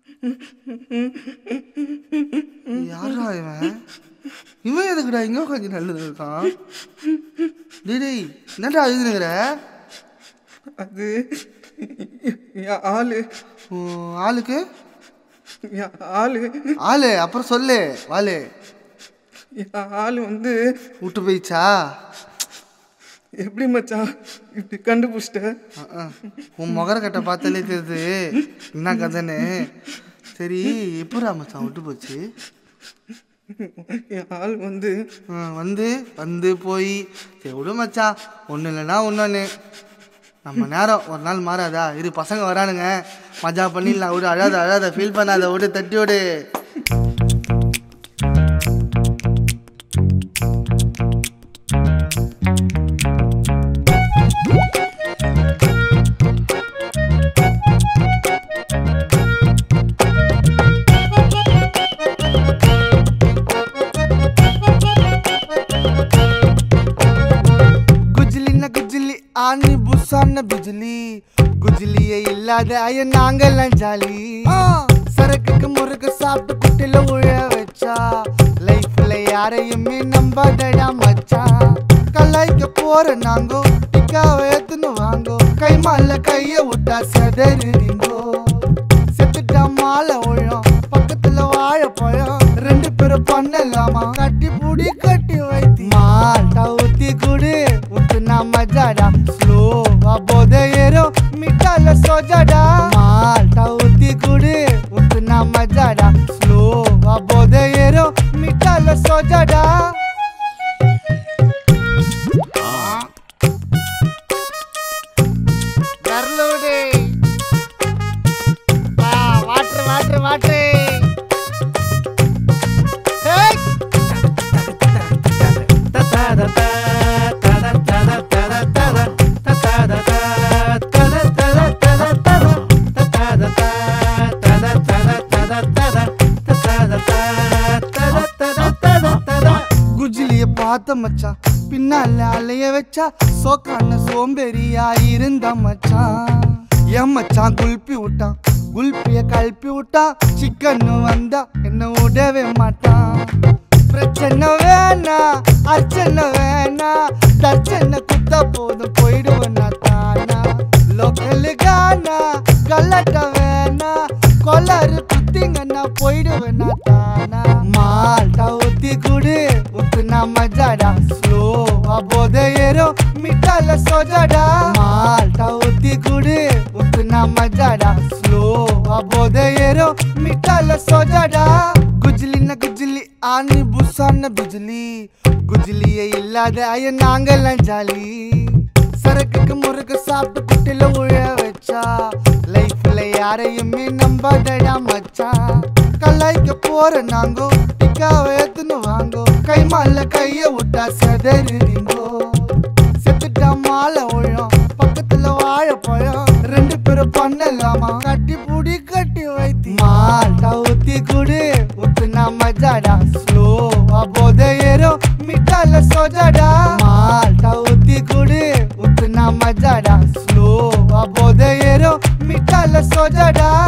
யாரா இவன் இவன் எதுக்குடா இங்க கொஞ்சம் நல்லது இருக்கான் டேய் டேய் என்னடா எழுதுனுங்கிற அது என் ஆளு உன் ஆளுக்கு என் ஆளு ஆளு அப்புறம் சொல்லு வாளு என் ஆளு வந்து விட்டு போயிச்சா எப்படி மச்சான் இப்படி கண்டுபிடிச்சிட்ட அஹ், அஹ். உன் முகர கட்டை பார்த்தாலே தெரியுது என்ன கதைன்னு சரி எப்படா மச்சான் விட்டு போச்சு என் ஆள் வந்து அஹ், வந்து வந்து போய் சரி விடு மச்சான் ஒன்று இல்லைன்னா ஒன்று நம்ம நேரம் ஒரு நாள் மாறாதா இரு பசங்க வரானுங்க மஜா பண்ணிடலாம் விடு அழாத அழாத ஃபீல் பண்ணாத விடு தட்டி விடு குஜிலின குஜிலி ஆனி புசான பிஜிலி குஜிலியே இல்லாத ஐய நாங்கெல்லாம் ஜாலி சரக்குக்கு முறுக்கு சாப்பிட்டு குட்டில உழ வச்சா லைஃப்ல யாரையுமே நம்பாதடா மச்சான் கலாய்க்க போற நாங்கோ டிக்காவை ஏத்துன்னு வாங்கோ கை மால கைய விட்டா செதறிங்கோ செத்துட்டா மாலை உழம் பக்கத்துல வாழைப்பழம் ரெண்டு பேரும் பண்ணலாமா கட்டி புடி கட்டி வைத்தி மால்டா ஊத்தி குடு ஊத்துனா மஜாடா ஸ்லோவா போத ஏறும் மிட்டால சோஜாடா மால்டா ஊத்தி குடு ஊத்துனா மஜாடா ஸ்லோவா போத ஏறும் மிட்டால சோஜாடா கர்லோடே வாட்டர் வாட்டர் வாட்டர் ஏய் குஜிலிய பார்த்த மச்சான் பின்னால அலைய வச்சா சோக்கான சோம்பேறியா இருந்த மச்சான் என் மச்சான் குல்பி விட்டான் குல்பிய கல்பி விட்டான் சிக்கன் வந்தா என்ன விடவே மாட்டான் பிரச்சனை வேணா அர்ச்சனை வேணா தர்ச்சனை குத்தா போதும் போயிடுவேன் நான் தானா லோக்கல் கானா கல்லாட்ட வேணா கொலரு குத்திங்கன்னா போயிடுவேன் நான் தானா மால்டா ஊத்தி குடு ஊத்துனா மஜாடா ஸ்லோவா போத ஏறும் மிட்டால சோஜாடா மால்டா ஊத்தி குடு ஊத்துனா மஜாடா ஸ்லோவா போத ஏறும் மிட்டால சோஜாடா குஜிலின குஜிலி ஆனி புசான பிஜிலி குஜிலியே இல்லாத ஐய நாங்கெல்லாம் ஜாலி சரக்குக்கு முறுக்கு சாப்பிட்டு குட்டில உழ வச்சா லைஃப்ல யாரையுமே நம்பாதடா மச்சான் கலாய்க்க போற நாங்கோ டிக்காவை ஏத்துன்னு வாங்கோ கை மால கைய விட்டா செதறிங்கோ செத்துட்டா மாலை உழம் பக்கத்துல வாழைப்பழம் ரெண்டு பேரும் பண்ணலாமா கட்டி புடி கட்டி வைத்தி மால்டா ஊத்தி குடு ஊத்துனா மஜாடா ஸ்லோவா போத ஏறும் மிட்டால சோஜாடா மால்டா ஊத்தி குடு ஊத்துனா மஜாடா ஸ்லோவா போத ஏறும் மிட்டால சோஜாடா